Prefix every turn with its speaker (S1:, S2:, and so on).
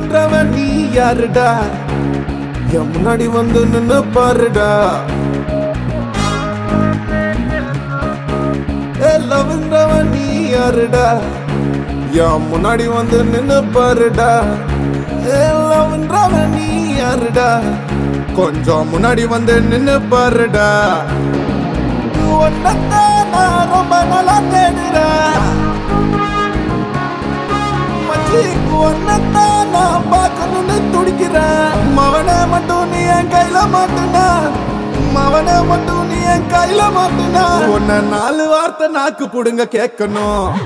S1: லவ்ன்றவன் நீ யாருடா என் முன்னாடி வந்து நின்னு பாருடா ஏ லவ்ன்றவன் நீ யாருடா என் முன்னாடி வந்து நின்னு பாருடா ஏ லவ்ன்றவன் நீ யாருடா கொஞ்சம் முன்னாடி வந்து நின்னு பாருடா உன்னத்தான் நான் ரொம்ப நாளா தேடுறேன் மச்சி உன்னத்தான் நான் பார்க்கணும்னு துடிக்கிறேன் மவனை மட்டும் நீ என் கையில மாட்டுனா மவனை மட்டும் நீ என் கையில மாட்டுனா உன்னை நாலு வார்த்தை நாக்கு புடுங்க கேட்கணும்